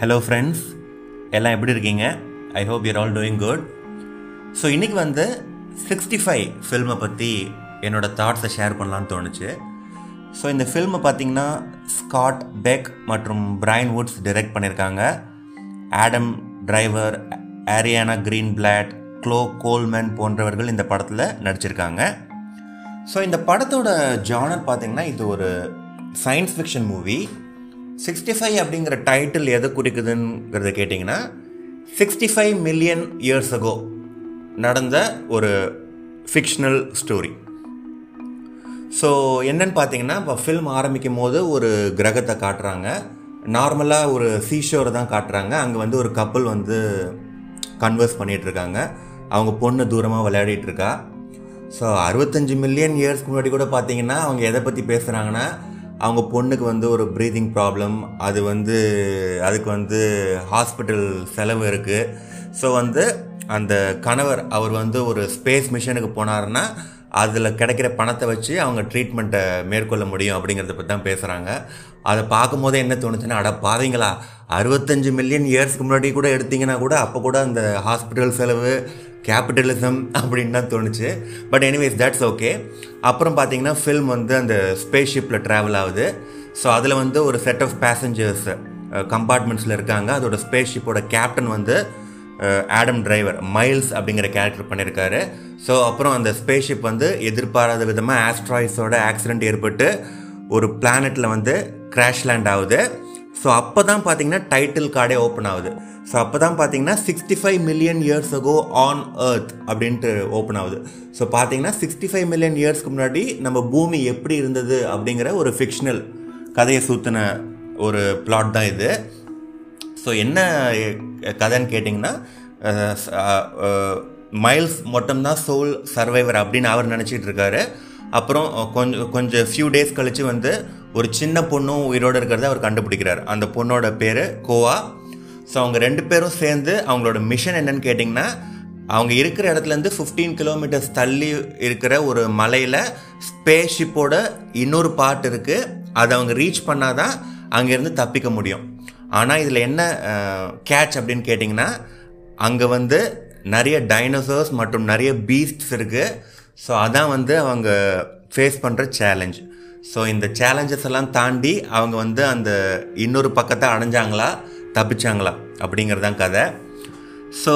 hello friends எல்லாம் எப்படி இருக்கீங்க I hope you're all doing good so இன்றைக்கி வந்து சிக்ஸ்டி ஃபைவ் ஃபில்மை பற்றி என்னோட தாட்ஸை ஷேர் பண்ணலான்னு தோணுச்சு ஸோ இந்த ஃபில்மை பார்த்தீங்கன்னா ஸ்காட் பெக் மற்றும் பிரைன் வுட்ஸ் டைரக்ட் பண்ணியிருக்காங்க Adam Driver Ariana Greenblatt Chloe Coleman போன்றவர்கள் இந்த படத்தில் நடிச்சிருக்காங்க ஸோ இந்த படத்தோட ஜானர் பார்த்தீங்கன்னா இது ஒரு science fiction movie sixty five அப்படிங்கிற டைட்டில் எதை குறிக்குதுங்கிறத கேட்டிங்கன்னா sixty five million years ago நடந்த ஒரு ஃபிக்ஷனல் ஸ்டோரி ஸோ என்னன்னு பார்த்தீங்கன்னா இப்போ ஃபில்ம் ஆரம்பிக்கும் போது ஒரு கிரகத்தை காட்டுறாங்க நார்மலாக ஒரு சீஷோரை தான் காட்டுறாங்க அங்கே வந்து ஒரு கப்பல் வந்து கன்வர்ஸ் பண்ணிகிட்டு இருக்காங்க அவங்க பொண்ணு தூரமாக விளையாடிட்டு இருக்கா ஸோ அறுபத்தஞ்சு மில்லியன் இயர்ஸ்க்கு முன்னாடி கூட பார்த்தீங்கன்னா அவங்க எதை பற்றி பேசுகிறாங்கன்னா அவங்க பொண்ணுக்கு வந்து ஒரு ப்ரீதிங் ப்ராப்ளம் அது வந்து அதுக்கு வந்து ஹாஸ்பிட்டல் செலவு இருக்குது ஸோ வந்து அந்த கணவர் அவர் வந்து ஒரு ஸ்பேஸ் மிஷனுக்கு போனாருன்னா அதில் கிடைக்கிற பணத்தை வச்சு அவங்க ட்ரீட்மெண்ட்டை மேற்கொள்ள முடியும் அப்படிங்கிறத பற்றி தான் பேசுகிறாங்க அதை பார்க்கும்போதே என்ன தோணுச்சுன்னா அட பாவீங்களா அறுபத்தஞ்சு மில்லியன் இயர்ஸ்க்கு முன்னாடி கூட எடுத்தீங்கன்னா கூட அப்போ கூட அந்த ஹாஸ்பிட்டல் செலவு கேபிட்டலிசம் அப்படின்னு தான் தோணுச்சு பட் எனிவேஸ் தட்ஸ் ஓகே அப்புறம் பார்த்தீங்கன்னா ஃபில்ம் வந்து அந்த ஸ்பேஸ் ஷிப்பில் ட்ராவல் ஆகுது ஸோ அதில் வந்து ஒரு செட் ஆஃப் பேசஞ்சர்ஸ் கம்பார்ட்மெண்ட்ஸில் இருக்காங்க அதோட ஸ்பேஸ் ஷிப்போட கேப்டன் வந்து ஆடம் டிரைவர் மைல்ஸ் அப்படிங்கிற கேரக்டர் பண்ணியிருக்காரு ஸோ அப்புறம் அந்த ஸ்பேஸ் ஷிப் வந்து எதிர்பாராத விதமாக ஆஸ்ட்ராய்ஸோட ஆக்சிடெண்ட் ஏற்பட்டு ஒரு பிளானெட்டில் வந்து கிராஷ் லேண்ட் ஆகுது ஸோ அப்போ தான் பார்த்தீங்கன்னா டைட்டில் கார்டே ஓப்பன் ஆகுது ஸோ அப்போ தான் பார்த்தீங்கன்னா sixty five million years ago on earth அப்படின்ட்டு ஓப்பன் ஆகுது ஸோ பார்த்தீங்கன்னா சிக்ஸ்டி ஃபைவ் மில்லியன் இயர்ஸ்க்கு முன்னாடி நம்ம பூமி எப்படி இருந்தது அப்படிங்கிற ஒரு ஃபிக்ஷனல் கதையை சூத்தின ஒரு பிளாட் தான் இது ஸோ என்ன கதைன்னு கேட்டிங்கன்னா மைல்ஸ் மட்டும்தான் சோல் சர்வைவர் அப்படின்னு அவர் நினச்சிட்டு இருக்காரு அப்புறம் கொஞ்சம் கொஞ்சம் ஃபியூ டேஸ் கழித்து வந்து ஒரு சின்ன பொண்ணும் உயிரோடு இருக்கிறத அவர் கண்டுபிடிக்கிறார் அந்த பொண்ணோட பேர் கோவா ஸோ அவங்க ரெண்டு பேரும் சேர்ந்து அவங்களோட மிஷன் என்னன்னு கேட்டிங்கன்னா அவங்க இருக்கிற இடத்துலேருந்து ஃபிஃப்டீன் கிலோமீட்டர்ஸ் தள்ளி இருக்கிற ஒரு மலையில் ஸ்பேஸ் ஷிப்போட இன்னொரு பார்ட் இருக்குது அதை அவங்க ரீச் பண்ணால் தான் அங்கேருந்து தப்பிக்க முடியும் ஆனால் இதில் என்ன கேட்ச் அப்படின்னு கேட்டிங்கன்னா அங்கே வந்து நிறைய டைனோசர்ஸ் மற்றும் நிறைய பீஸ்ட்ஸ் இருக்குது ஸோ அதான் வந்து அவங்க ஃபேஸ் பண்ணுற சேலஞ்ச் ஸோ இந்த சேலஞ்சஸ் எல்லாம் தாண்டி அவங்க வந்து அந்த இன்னொரு பக்கத்தை அடைஞ்சாங்களா தப்பிச்சாங்களா அப்படிங்கிறது தான் கதை ஸோ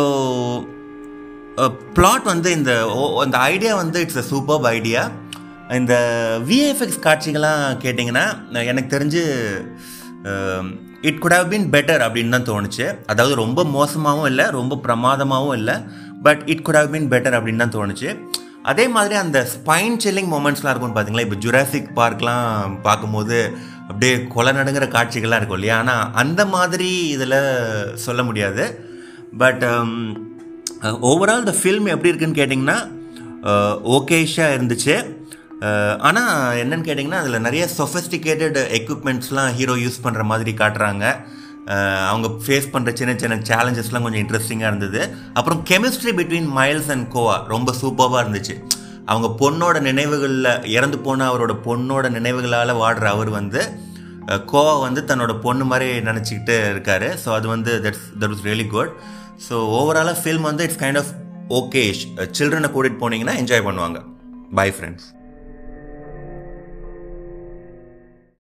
பிளாட் வந்து இந்த இந்த ஐடியா வந்து இட்ஸ் அ சூப்பர் ஐடியா இந்த விஎஃப்எக்ஸ் காட்சிகள்லாம் கேட்டிங்கன்னா எனக்கு தெரிஞ்சு it could have been better அப்படின்னு தான் தோணுச்சு அதாவது ரொம்ப மோசமாகவும் இல்லை ரொம்ப பிரமாதமாகவும் இல்லை but it could have been better அப்படின்னு தான் தோணுச்சு அதே மாதிரி அந்த ஸ்பைன் சில்லிங் மூமெண்ட்ஸ்லாம் இருக்கும்னு பார்த்தீங்களா இப்போ ஜுராசிக் பார்க்லாம் பார்க்கும்போது அப்படியே கொலை நடுங்கிற காட்சிகள்லாம் இருக்கும் இல்லையா ஆனால் அந்த மாதிரி இதில் சொல்ல முடியாது பட் ஓவரால் இந்த ஃபில்ம் எப்படி இருக்குன்னு கேட்டிங்கன்னா ஓகேஷாக இருந்துச்சு ஆனால் என்னன்னு கேட்டிங்கன்னா அதில் நிறைய சொஃபஸ்டிகேட்டட் எக்யூப்மெண்ட்ஸ்லாம் ஹீரோ யூஸ் பண்ணுற மாதிரி காட்டுறாங்க அவங்க ஃபேஸ் பண்ணுற சின்ன சின்ன சேலஞ்சஸ்லாம் கொஞ்சம் இன்ட்ரெஸ்டிங்காக இருந்தது அப்புறம் chemistry between Miles and Koa ரொம்ப சூப்பராக இருந்துச்சு அவங்க பொண்ணோட நினைவுகளில் இறந்து போன அவரோட பொண்ணோட நினைவுகளால் வாடுற அவர் வந்து கோவா வந்து தன்னோட பொண்ணு மாதிரி நினச்சிக்கிட்டு இருக்காரு ஸோ அது வந்து that's that was really good so ஓவராலாக ஃபில்ம் வந்து இட்ஸ் கைண்ட் ஆஃப் ஓகேஷ் சில்ட்ரனை கூட்டிகிட்டு போனீங்கன்னா என்ஜாய் பண்ணுவாங்க பை ஃப்ரெண்ட்ஸ்